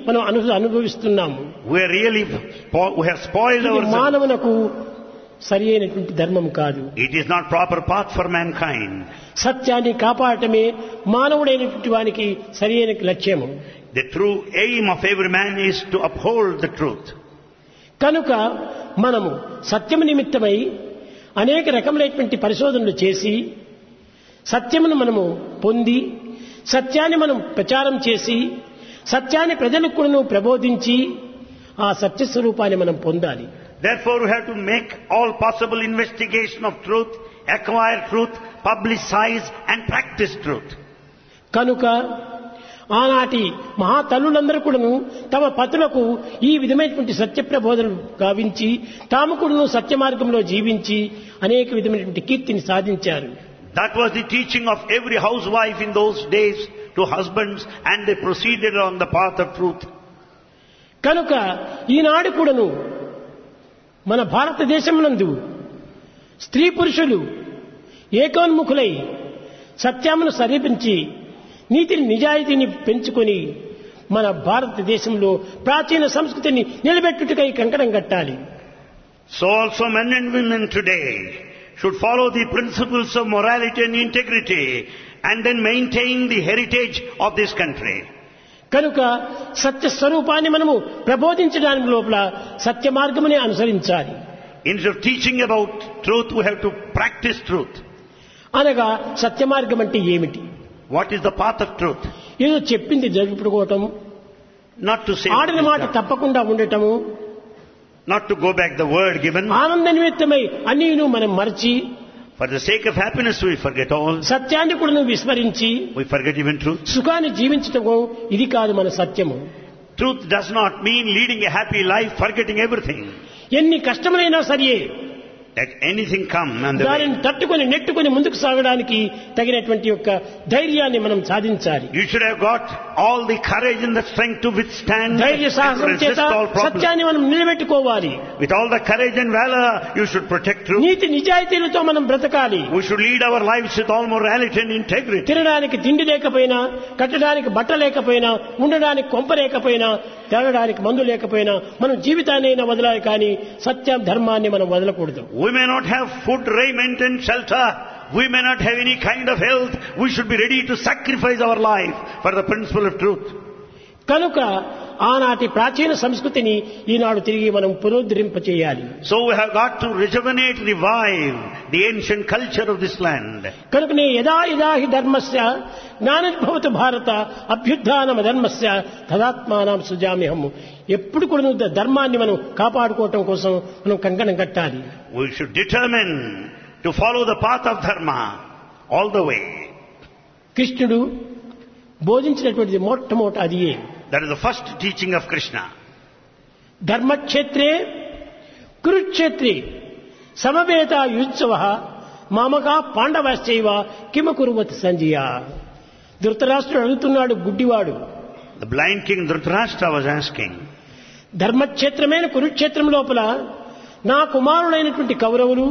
మనం అను అనుభవిస్తున్నాము We are really, spo- we have spoiled ఇది ourselves. మానవునకు సరి అయినటువంటి ధర్మం కాదు It is not proper path for mankind. సత్యాన్ని కాపాడటమే మానవుడైనటువంటి వానికి సరి అయిన లక్ష్యము The true aim of every man is to uphold the truth. కనుక మనము సత్యము నిమిత్తమై అనేక రకములైనటువంటి పరిశోధనలు చేసి సత్యమును మనము పొంది సత్యాన్ని మనం ప్రచారం చేసి సత్యాన్ని ప్రజలకు కూడా ప్రబోధించి ఆ సత్య స్వరూపాన్ని మనం పొందాలి Therefore, we have to make all possible investigation of truth, acquire truth, publicize and practice truth. కనుక ఆనాటి మహాతల్లులందరూ కూడాను తమ పతులకు ఈ విధమైనటువంటి సత్య ప్రబోధనలు గావించి తాము కూడాను సత్య మార్గంలో జీవించి అనేక విధమైనటువంటి కీర్తిని సాధించారు That was the teaching of every housewife in those days to husbands and they proceeded on the path of truth. కనుక ఈనాడు కూడాను మన భారతదేశమునందు స్త్రీ పురుషులు ఏకోన్ముఖులై సత్యమును సమీపించి నీతిని నిజాయితీని పెంచుకొని మన భారతదేశంలో ప్రాచీన సంస్కృతిని నిలబెట్టుటకై కంకణం కట్టాలి So also men and women today should follow the principles of morality and integrity and then maintain the heritage of this country. కనుక సత్య స్వరూపాన్ని మనము ప్రబోధించడానికి లోపల సత్య మార్గమునే అనుసరించాలి Instead of teaching about truth, we have to practice truth. అనగా సత్య మార్గం అంటే ఏమిటి What is the path of truth? ఏదో చెప్పింది జరుపుకోవటం Not to say, ఆడిన మాట తప్పకుండా ఉండటము not to go back the word given. ఆనంద నిమిత్తమై అన్నీను మనం మరచి For the sake of happiness, we forget all. సత్యాన్ని కూడా విస్మరించి We forget even truth. సుఖాన్ని జీవించటము ఇది కాదు మన సత్యము Truth does not mean leading a happy life, forgetting everything. ఎన్ని కష్టములైనా సరియే Let anything come on the way. దానిని తట్టుకొని నెట్టుకొని ముందుకు సాగడానికి తగినటువంటి యొక్క ధైర్యాన్ని మనం సాధించాలి You should have got all the courage and the strength to withstand ధైర్య and సాహసం resist చేత all problems. సత్యాన్ని మనం నిలబెట్టుకోవాలి With all the courage and valor, you should protect truth. నీతి నిజాయితీలతో మనం బ్రతకాలి We should lead our lives with all morality and integrity. తినడానికి తిండి లేకపోయినా కట్టడానికి బట్ట లేకపోయినా ఉండడానికి కొంప లేకపోయినా తాగడానికి మందు లేకపోయినా మనం జీవితాన్ని అయినా వదలాలి కానీ సత్యం ధర్మాన్ని మనం వదలకూడదు We may not have food, raiment and shelter. We may not have any kind of health. We should be ready to sacrifice our life for the principle of truth. కనుక ఆనాటి ప్రాచీన సంస్కృతిని ఈనాడు తిరిగి మనం పునరుద్ధరింప చేయాలి So we have got to rejuvenate, revive the ancient culture of this land. కనుకనే యదా యదా హి ధర్మస్య జ్ఞానభవతు భారత అభ్యుత్నమ ధర్మస్య తదాత్మానం సుజామ్యహము ఎప్పుడు కూడా ద- ధర్మాన్ని మనం కాపాడుకోవటం కోసం మనం కంకణం కట్టాలి We should determine to follow the path of dharma all the way. కృష్ణుడు బోధించినటువంటిది మొట్టమొదటి అదియే That is the first teaching of Krishna. ధర్మక్షేత్రే కురుక్షేత్రే సమవేత యుత్సవ మామగా పాండవశ్చైవ కిమ కురువతి Sanjaya ధృతరాష్ట్రుడు అడుగుతున్నాడు గుడ్డివాడు The blind king Dhritarashtra was asking, ధర్మక్షేత్రమైన కురుక్షేత్రం లోపల నా కుమారుడైనటువంటి కౌరవులు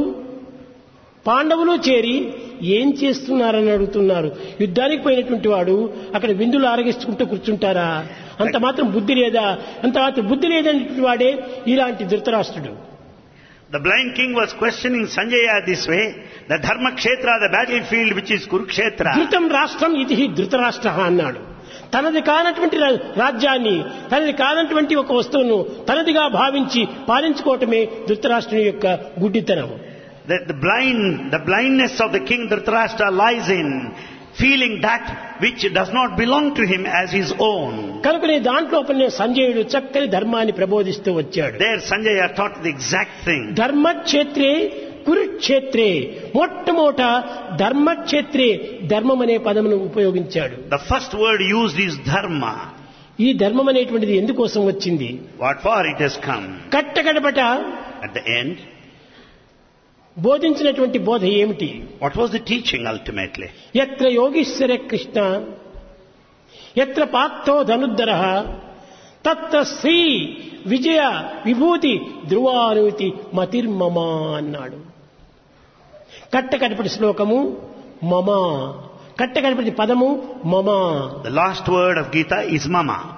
పాండవులు చేరి ఏం చేస్తున్నారని అడుగుతున్నారు యుద్ధానికి పోయినటువంటి వాడు అక్కడ విందులు ఆరగిస్తుంటూ కూర్చుంటారా అంత మాత్రం బుద్ధి లేదా అంత మాత్రం బుద్ధి లేదనేటువంటి వాడే ఇలాంటి ధృతరాష్ట్రుడు The blind king was questioning Sanjaya this way, the Dharma Kshetra, the battlefield which is Kurukshetra. ధృతం రాష్ట్రం ఇది ధృతరాష్ట్ర అన్నాడు తనది కానటువంటి రా- రాజ్యాన్ని తనది కానటువంటి ఒక వస్తువును తనదిగా భావించి పాలించుకోవటమే ధృతరాష్ట్రుని యొక్క గుడ్డితనం That the blind, the blindness of the king Dhritarashtra lies in feeling that which does not belong to him as his own. కనుకనే దాంట్లోపలనే సంజయుడు చక్కని ధర్మాన్ని ప్రబోధిస్తూ వచ్చాడు There Sanjaya taught the exact thing. ధర్మక్షేత్రే కురుక్షేత్రే మొట్టమొదట ధర్మక్షేత్రే ధర్మం అనే పదమును ఉపయోగించాడు The first word used is dharma. ఈ ధర్మం అనేటువంటిది ఎందుకోసం వచ్చింది What for it has come. కట్టగడపట At the end, బోధించినటువంటి బోధ ఏమిటి what was the teaching ultimately? ఎత్ర యోగీశ్వర కృష్ణ ఎత్ర పార్థో ధనుద్ధర తత్ర శ్రీ విజయ విభూతి ధ్రువానుతి మతిర్మమ అన్నాడు కట్టకడపటి శ్లోకము మమ కట్టకడపటి పదము మమ The last word of Gita is mama.